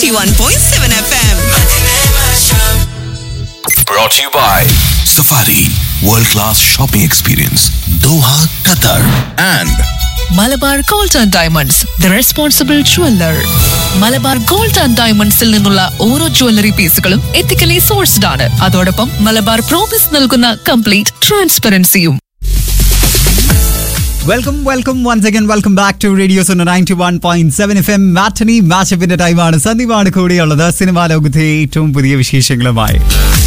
91.7 FM. Brought to you by Safari World Class Shopping Experience Doha, Qatar and Malabar gold and diamonds the responsible jeweller Malabar gold and ഡയമണ്ട്സിൽ നിന്നുള്ള ഓരോ jewellery പീസുകളും ethically sourced ആണ് അതോടൊപ്പം Malabar promise നൽകുന്ന complete ട്രാൻസ്പെറൻസിയും welcome welcome once again welcome back to radio Suno ninety one point seven F M matinee മാച്ചപ്പിന്റെ ടൈമാണ് സന്ദീപാണ് കൂടിയുള്ളത് സിനിമാ ലോകത്തെ ഏറ്റവും പുതിയ വിശേഷങ്ങളുമായി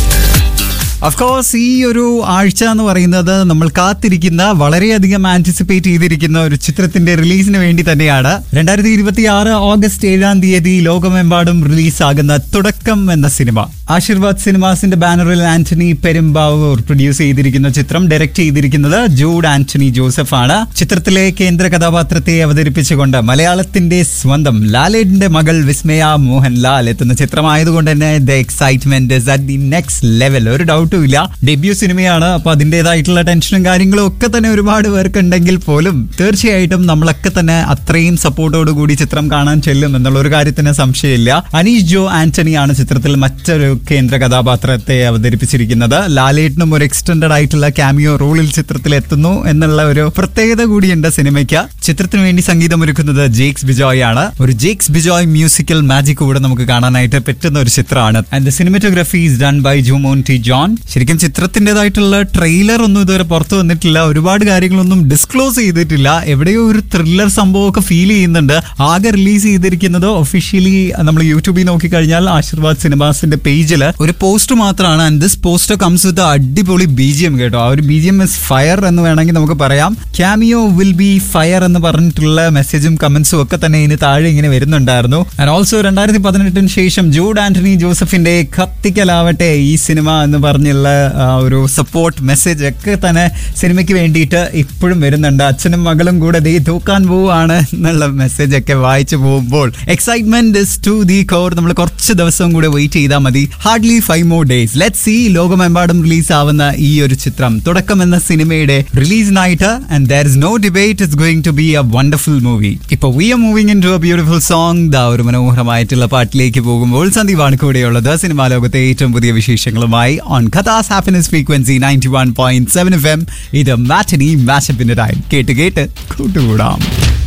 ഓഫ് കോഴ്സ് ഈ ഒരു ആഴ്ച എന്ന് പറയുന്നത് നമ്മൾ കാത്തിരിക്കുന്ന വളരെയധികം ആന്റിസിപ്പേറ്റ് ചെയ്തിരിക്കുന്ന ഒരു ചിത്രത്തിന്റെ റിലീസിന് വേണ്ടി തന്നെയാണ് രണ്ടായിരത്തി ഇരുപത്തി ആറ് ഓഗസ്റ്റ് ഏഴാം തീയതി ലോകമെമ്പാടും റിലീസാകുന്ന തുടക്കം എന്ന സിനിമ ആശീർവാദ് സിനിമാസിന്റെ ബാനറിൽ ആന്റണി പെരുമ്പാവൂർ പ്രൊഡ്യൂസ് ചെയ്തിരിക്കുന്ന ചിത്രം ഡയറക്ട് ചെയ്തിരിക്കുന്നത് ജൂഡ് ആന്റണി ജോസഫ് ആണ് ചിത്രത്തിലെ കേന്ദ്ര കഥാപാത്രത്തെ അവതരിപ്പിച്ചുകൊണ്ട് മലയാളത്തിന്റെ സ്വന്തം ലാലേട്ടിന്റെ മകൾ വിസ്മയ മോഹൻലാൽ എത്തുന്ന ചിത്രമായതുകൊണ്ട് തന്നെ the excitement is at the next level ഒരു ഡൗട്ടും ഇല്ല ഡെബ്യൂ സിനിമയാണ് അപ്പൊ അതിൻ്റെതായിട്ടുള്ള ടെൻഷനും കാര്യങ്ങളും ഒക്കെ തന്നെ ഒരുപാട് പേർക്ക് ഉണ്ടെങ്കിൽ പോലും തീർച്ചയായിട്ടും നമ്മളൊക്കെ തന്നെ അത്രയും സപ്പോർട്ടോട് കൂടി ചിത്രം കാണാൻ ചെല്ലും എന്നുള്ള ഒരു കാര്യത്തിന് സംശയമില്ല അനീഷ് ജോ ആന്റണിയാണ് ചിത്രത്തിൽ മറ്റൊരു കേന്ദ്ര കഥാപാത്രത്തെ അവതരിപ്പിച്ചിരിക്കുന്നത് ലാലേട്ടിനും ഒരു എക്സ്റ്റൻഡഡ് ആയിട്ടുള്ള ക്യാമിയോ റോളിൽ ചിത്രത്തിൽ എത്തുന്നു എന്നുള്ള ഒരു പ്രത്യേകത കൂടിയുണ്ട് സിനിമയ്ക്ക് ചിത്രത്തിന് വേണ്ടി സംഗീതം ഒരുക്കുന്നത് ജേക്സ് ബിജോയ് ആണ് ഒരു ജേക്സ് ബിജോയ് മ്യൂസിക്കൽ മാജിക് കൂടെ നമുക്ക് കാണാനായിട്ട് പറ്റുന്ന ഒരു ചിത്രമാണ് and the cinematography is done by Jumon T John ശരിക്കും ചിത്രത്തിൻ്റെതായിട്ടുള്ള ട്രെയിലർ ഒന്നും ഇതുവരെ പുറത്തു വന്നിട്ടില്ല ഒരുപാട് കാര്യങ്ങളൊന്നും ഡിസ്ക്ലോസ് ചെയ്തിട്ടില്ല എവിടെയോ ഒരു ത്രില്ലർ സംഭവമൊക്കെ ഫീൽ ചെയ്യുന്നുണ്ട് ആകെ റിലീസ് ചെയ്തിരിക്കുന്നത് ഒഫീഷ്യലി നമ്മൾ യൂട്യൂബിൽ നോക്കിക്കഴിഞ്ഞാൽ ആശീർവാദ് സിനിമാസിന്റെ പേജിൽ ഒരു പോസ്റ്റ് മാത്രമാണ് and this poster comes with അടിപൊളി ബി ജി എം കേട്ടോ ആ ഒരു B G M is fire എന്ന് വേണമെങ്കിൽ നമുക്ക് പറയാം ക്യാമിയോ വിൽ ബി ഫയർ എന്ന് പറഞ്ഞിട്ടുള്ള മെസ്സേജും കമന്റ്സും ഒക്കെ തന്നെ ഇതിന് താഴെ ഇങ്ങനെ വരുന്നുണ്ടായിരുന്നു ആൻഡ് ഓൾസോ രണ്ടായിരത്തി പതിനെട്ടിന് ശേഷം ജൂഡ് ആന്റണി ജോസഫിന്റെ കത്തിക്കലാവട്ടെ ഈ സിനിമ എന്ന് പറഞ്ഞുള്ള ആ, ഒരു സപ്പോർട്ട് മെസ്സേജ് ഒക്കെ തന്നെ സിനിമയ്ക്ക് വേണ്ടിയിട്ട് ഇപ്പോഴും വരുന്നുണ്ട് അച്ഛനും മകളും കൂടെ ദേ തൂക്കാൻ പോവുകയാണ് എന്നുള്ള മെസ്സേജ് ഒക്കെ വായിച്ചു പോകുമ്പോൾ excitement is to the core നമ്മൾ കുറച്ച് ദിവസം കൂടെ വെയിറ്റ് ചെയ്താൽ മതി hardly five more days let see ലോകമെമ്പാടും റിലീസ് ആവുന്ന ഈ ഒരു ചിത്രം തുടക്കം എന്ന സിനിമയുടെ റിലീസിനായിട്ട് and there is no debate is going to be a wonderful movie ഇപ്പൊ we are moving into a beautiful song ദാ ഒരു മനോഹരമായിട്ടുള്ള പാട്ടിലേക്ക് പോകുമ്പോൾ സന്ദീപാണ് കൂടെയുള്ളത് സിനിമാ ലോകത്തെ ഏറ്റവും പുതിയ വിശേഷങ്ങളുമായി ഓൺ കഥാസ് happiness frequency ninety one point seven F M ഇത് മാറ്റനി മാച്ചപ്പിന്റെ ടൈം കേട്ട് കേട്ട് കൂട്ടുകൂടാം